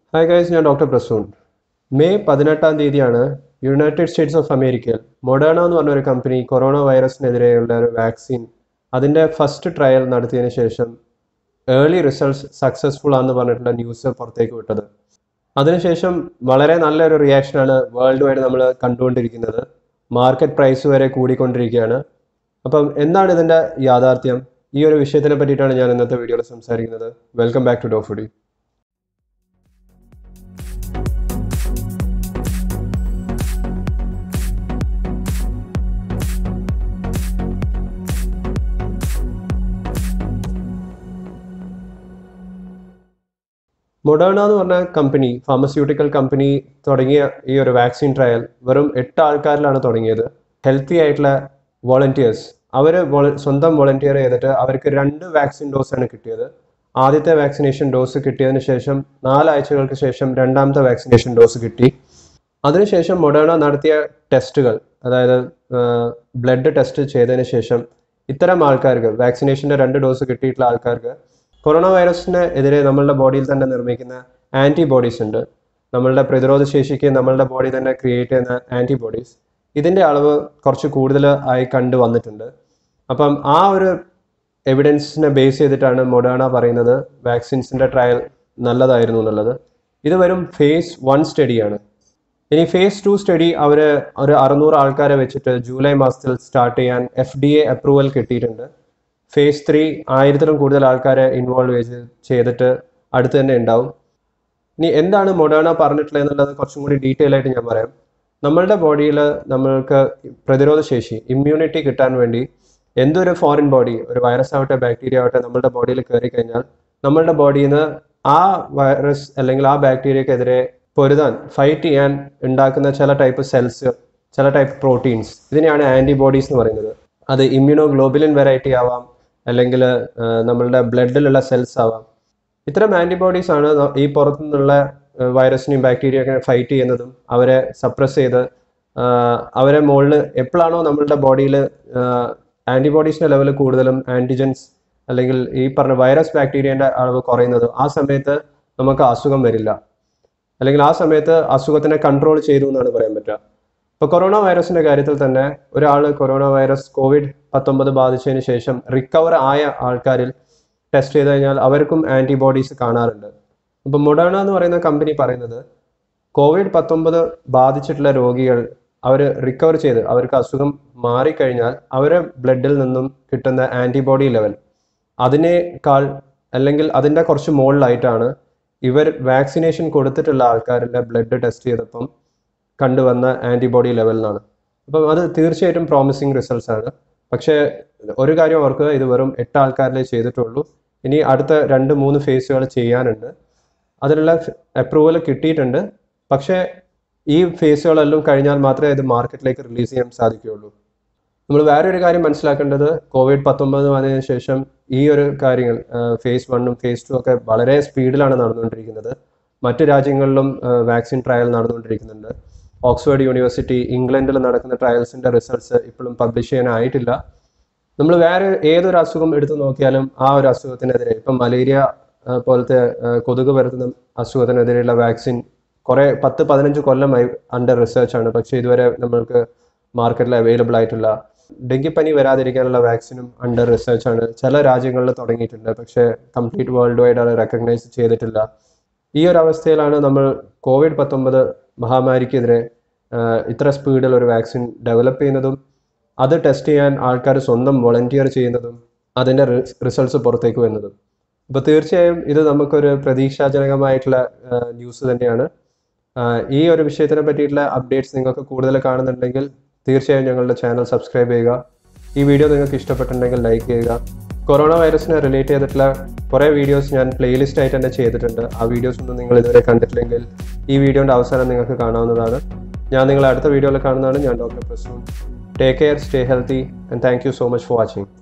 hi guys ഞാൻ doctor Prasoon May പതിനെട്ടാം തീയതിയാണ് യുണൈറ്റഡ് സ്റ്റേറ്റ്സ് ഓഫ് അമേരിക്കയിൽ മൊഡേണ എന്ന് പറഞ്ഞ ഒരു കമ്പനി കൊറോണ വൈറസിനെതിരെയുള്ള ഒരു വാക്സിൻ അതിൻ്റെ ഫസ്റ്റ് ട്രയൽ നടത്തിയതിന് ശേഷം ഏർലി റിസൾട്ട്സ് സക്സസ്ഫുൾ ആണെന്ന് പറഞ്ഞിട്ടുള്ള ന്യൂസ് പുറത്തേക്ക് വിട്ടത് അതിനുശേഷം വളരെ നല്ലൊരു റിയാക്ഷനാണ് വേൾഡ് വൈഡ് നമ്മൾ കണ്ടുകൊണ്ടിരിക്കുന്നത് മാർക്കറ്റ് പ്രൈസ് വരെ കൂടിക്കൊണ്ടിരിക്കുകയാണ് അപ്പം എന്താണ് ഇതിൻ്റെ യാഥാർത്ഥ്യം ഈ ഒരു വിഷയത്തിനെ പറ്റിയിട്ടാണ് ഞാൻ ഇന്നത്തെ വീഡിയോയിൽ സംസാരിക്കുന്നത് വെൽക്കം ബാക്ക് ടു ഡോഫുഡി മൊഡേണ എന്ന് പറഞ്ഞ കമ്പനി ഫാർമസ്യൂട്ടിക്കൽ കമ്പനി തുടങ്ങിയ ഈ ഒരു വാക്സിൻ ട്രയൽ വെറും എട്ട് ആൾക്കാരിലാണ് തുടങ്ങിയത് ഹെൽത്തി ആയിട്ടുള്ള വോളണ്ടിയേഴ്സ് അവർ സ്വന്തം വോളണ്ടിയർ ചെയ്തിട്ട് അവർക്ക് രണ്ട് വാക്സിൻ ഡോസാണ് കിട്ടിയത് ആദ്യത്തെ വാക്സിനേഷൻ ഡോസ് കിട്ടിയതിന് ശേഷം നാലാഴ്ചകൾക്ക് ശേഷം രണ്ടാമത്തെ വാക്സിനേഷൻ ഡോസ് കിട്ടി അതിനുശേഷം മൊഡേണ നടത്തിയ ടെസ്റ്റുകൾ അതായത് ബ്ലഡ് ടെസ്റ്റ് ചെയ്തതിന് ശേഷം ഇത്തരം ആൾക്കാർക്ക് വാക്സിനേഷൻ്റെ രണ്ട് ഡോസ് കിട്ടിയിട്ടുള്ള ആൾക്കാർക്ക് കൊറോണ വൈറസിന് എതിരെ നമ്മളുടെ ബോഡിയിൽ തന്നെ നിർമ്മിക്കുന്ന ആൻറ്റിബോഡീസ് ഉണ്ട് നമ്മളുടെ പ്രതിരോധ ശേഷിക്ക് നമ്മളുടെ ബോഡി തന്നെ ക്രിയേറ്റ് ചെയ്യുന്ന ആൻറ്റിബോഡീസ് ഇതിൻ്റെ അളവ് കുറച്ച് കൂടുതൽ ആയി കണ്ടു വന്നിട്ടുണ്ട് അപ്പം ആ ഒരു എവിഡൻസിനെ ബേസ് ചെയ്തിട്ടാണ് മൊഡേണ പറയുന്നത് വാക്സിൻസിൻ്റെ ട്രയൽ നല്ലതായിരുന്നു എന്നുള്ളത് ഇത് വെറും ഫേസ് വൺ സ്റ്റഡിയാണ് ഇനി ഫേസ് ടു സ്റ്റഡി അവർ ഒരു അറുന്നൂറ് ആൾക്കാരെ വെച്ചിട്ട് ജൂലൈ മാസത്തിൽ സ്റ്റാർട്ട് ചെയ്യാൻ എഫ് ഡി എ അപ്രൂവൽ കിട്ടിയിട്ടുണ്ട് ഫേസ് ത്രീ ആയിരത്തിലും കൂടുതൽ ആൾക്കാരെ ഇൻവോൾവ് ചെയ്തിട്ട് അടുത്ത് തന്നെ ഉണ്ടാവും ഇനി എന്താണ് മൊഡേണ പറഞ്ഞിട്ടുള്ളത് എന്നുള്ളത് കുറച്ചും കൂടി ഡീറ്റെയിൽ ആയിട്ട് ഞാൻ പറയാം നമ്മളുടെ ബോഡിയിൽ നമ്മൾക്ക് പ്രതിരോധ ശേഷി ഇമ്മ്യൂണിറ്റി കിട്ടാൻ വേണ്ടി എന്തൊരു ഫോറിൻ ബോഡി ഒരു വൈറസ് ആവട്ടെ ബാക്ടീരിയ ആവട്ടെ നമ്മളുടെ ബോഡിയിൽ കയറി കഴിഞ്ഞാൽ നമ്മളുടെ ബോഡിയിൽ നിന്ന് ആ വൈറസ് അല്ലെങ്കിൽ ആ ബാക്ടീരിയക്കെതിരെ പൊരുതാൻ ഫൈറ്റ് ചെയ്യാൻ ഉണ്ടാക്കുന്ന ചില ടൈപ്പ് സെൽസ് ചില ടൈപ്പ് പ്രോട്ടീൻസ് ഇതിനെയാണ് ആൻറ്റിബോഡീസ് എന്ന് പറയുന്നത് അത് ഇമ്മ്യൂണോ ഗ്ലോബുലിൻ വെറൈറ്റി ആവാം അല്ലെങ്കിൽ നമ്മളുടെ ബ്ലഡിലുള്ള സെൽസ് ആവാം ഇത്തരം ആൻറ്റിബോഡീസ് ആണ് ഈ പുറത്തു നിന്നുള്ള വൈറസിനെയും ബാക്ടീരിയൊക്കെ ഫൈറ്റ് ചെയ്യുന്നതും അവരെ സപ്രസ് ചെയ്ത് അവരെ മുകളിൽ എപ്പോഴാണോ നമ്മളുടെ ബോഡിയിൽ ആൻറ്റിബോഡീസിൻ്റെ ലെവൽ കൂടുതലും ആൻറ്റിജൻസ് അല്ലെങ്കിൽ ഈ പറഞ്ഞ വൈറസ് ബാക്ടീരിയൻ്റെ അളവ് കുറയുന്നത് ആ സമയത്ത് നമുക്ക് അസുഖം വരില്ല അല്ലെങ്കിൽ ആ സമയത്ത് അസുഖത്തിനെ കൺട്രോൾ ചെയ്തു എന്നാണ് പറയാൻ പറ്റുക ഇപ്പോൾ കൊറോണ വൈറസിന്റെ കാര്യത്തിൽ തന്നെ ഒരാൾ കൊറോണ വൈറസ് കോവിഡ് പത്തൊമ്പത് ബാധിച്ചതിന് ശേഷം റിക്കവർ ആയ ആൾക്കാരിൽ ടെസ്റ്റ് ചെയ്ത് കഴിഞ്ഞാൽ അവർക്കും ആൻറ്റിബോഡീസ് കാണാറുണ്ട് ഇപ്പം മൊഡേണ എന്ന് പറയുന്ന കമ്പനി പറയുന്നത് കോവിഡ് പത്തൊമ്പത് ബാധിച്ചിട്ടുള്ള രോഗികൾ അവർ റിക്കവർ ചെയ്ത് അവർക്ക് അസുഖം മാറിക്കഴിഞ്ഞാൽ അവരെ ബ്ലഡിൽ നിന്നും കിട്ടുന്ന ആൻറ്റിബോഡി ലെവൽ അതിനേക്കാൾ അല്ലെങ്കിൽ അതിൻ്റെ കുറച്ച് മുകളിലായിട്ടാണ് ഇവർ വാക്സിനേഷൻ കൊടുത്തിട്ടുള്ള ആൾക്കാരുടെ ബ്ലഡ് ടെസ്റ്റ് ചെയ്തപ്പം കണ്ടുവന്ന ആൻറ്റിബോഡി ലെവലിനാണ് അപ്പം അത് തീർച്ചയായിട്ടും പ്രോമിസിങ് റിസൾട്ട്സ് ആണ് പക്ഷേ ഒരു കാര്യം ഓർക്കുക ഇത് വെറും എട്ട് ആൾക്കാരിലേ ചെയ്തിട്ടുള്ളൂ ഇനി അടുത്ത രണ്ട് മൂന്ന് ഫേസുകൾ ചെയ്യാനുണ്ട് അതിനുള്ള അപ്രൂവൽ കിട്ടിയിട്ടുണ്ട് പക്ഷേ ഈ ഫേസുകളെല്ലാം കഴിഞ്ഞാൽ മാത്രമേ ഇത് മാർക്കറ്റിലേക്ക് റിലീസ് ചെയ്യാൻ സാധിക്കുകയുള്ളൂ നമ്മൾ വേറൊരു കാര്യം മനസ്സിലാക്കേണ്ടത് കോവിഡ് പത്തൊമ്പത് വന്നതിന് ശേഷം ഈ ഒരു കാര്യങ്ങൾ ഫേസ് വണ്ണും ഫേസ് ടു ഒക്കെ വളരെ സ്പീഡിലാണ് നടന്നുകൊണ്ടിരിക്കുന്നത് മറ്റു രാജ്യങ്ങളിലും വാക്സിൻ ട്രയൽ നടന്നുകൊണ്ടിരിക്കുന്നുണ്ട് ഓക്സ്ഫോർഡ് യൂണിവേഴ്സിറ്റി ഇംഗ്ലണ്ടിൽ നടക്കുന്ന ട്രയൽസിൻ്റെ റിസൾട്ട്സ് ഇപ്പോഴും പബ്ലിഷ് ചെയ്യാനായിട്ടില്ല നമ്മൾ വേറെ ഏതൊരു അസുഖം എടുത്തു നോക്കിയാലും ആ ഒരു അസുഖത്തിനെതിരെ ഇപ്പം മലേറിയ പോലത്തെ കൊതുക് പരത്തുന്ന അസുഖത്തിനെതിരെയുള്ള വാക്സിൻ കുറേ പത്ത് പതിനഞ്ച് കൊല്ലമായി അണ്ടർ റിസർച്ച് ആണ് പക്ഷേ ഇതുവരെ നമ്മൾക്ക് മാർക്കറ്റിൽ അവൈലബിൾ ആയിട്ടുള്ള ഡെങ്കിപ്പനി വരാതിരിക്കാനുള്ള വാക്സിനും അണ്ടർ റിസർച്ച് ആണ് ചില രാജ്യങ്ങളിൽ തുടങ്ങിയിട്ടുണ്ട് പക്ഷേ കംപ്ലീറ്റ് വേൾഡ് വൈഡ് അത് റെക്കഗ്നൈസ് ചെയ്തിട്ടില്ല ഈ ഒരു അവസ്ഥയിലാണ് നമ്മൾ കോവിഡ് പത്തൊമ്പത് മഹാമാരിക്കെതിരെ ഇത്ര സ്പീഡിൽ ഒരു വാക്സിൻ ഡെവലപ്പ് ചെയ്യുന്നതും അത് ടെസ്റ്റ് ചെയ്യാൻ ആൾക്കാർ സ്വന്തം വോളണ്ടിയർ ചെയ്യുന്നതും അതിൻ്റെ റിസൾട്ട്സ് പുറത്തേക്ക് വരുന്നതും അപ്പോൾ തീർച്ചയായും ഇത് നമുക്കൊരു പ്രതീക്ഷാജനകമായിട്ടുള്ള ന്യൂസ് തന്നെയാണ് ഈ ഒരു വിഷയത്തിനെ പറ്റിയിട്ടുള്ള അപ്ഡേറ്റ്സ് നിങ്ങൾക്ക് കൂടുതൽ കാണുന്നുണ്ടെങ്കിൽ തീർച്ചയായും ഞങ്ങളുടെ ചാനൽ സബ്സ്ക്രൈബ് ചെയ്യുക ഈ വീഡിയോ നിങ്ങൾക്ക് ഇഷ്ടപ്പെട്ടിട്ടുണ്ടെങ്കിൽ ലൈക്ക് ചെയ്യുക കൊറോണ വൈറസിനെ റിലേറ്റ് ചെയ്തിട്ടുള്ള കുറേ വീഡിയോസ് ഞാൻ പ്ലേലിസ്റ്റ് ആയിട്ട് തന്നെ ചെയ്തിട്ടുണ്ട് ആ വീഡിയോസ് ഒന്നും നിങ്ങൾ ഇതുവരെ കണ്ടിട്ടില്ലെങ്കിൽ ഈ വീഡിയോൻ്റെ അവസാനം നിങ്ങൾക്ക് കാണാവുന്നതാണ് ഞാൻ നിങ്ങളെ അടുത്ത വീഡിയോയിൽ കാണുന്നതാണ് ഞാൻ doctor Prasoon take care stay healthy and thank you so much for watching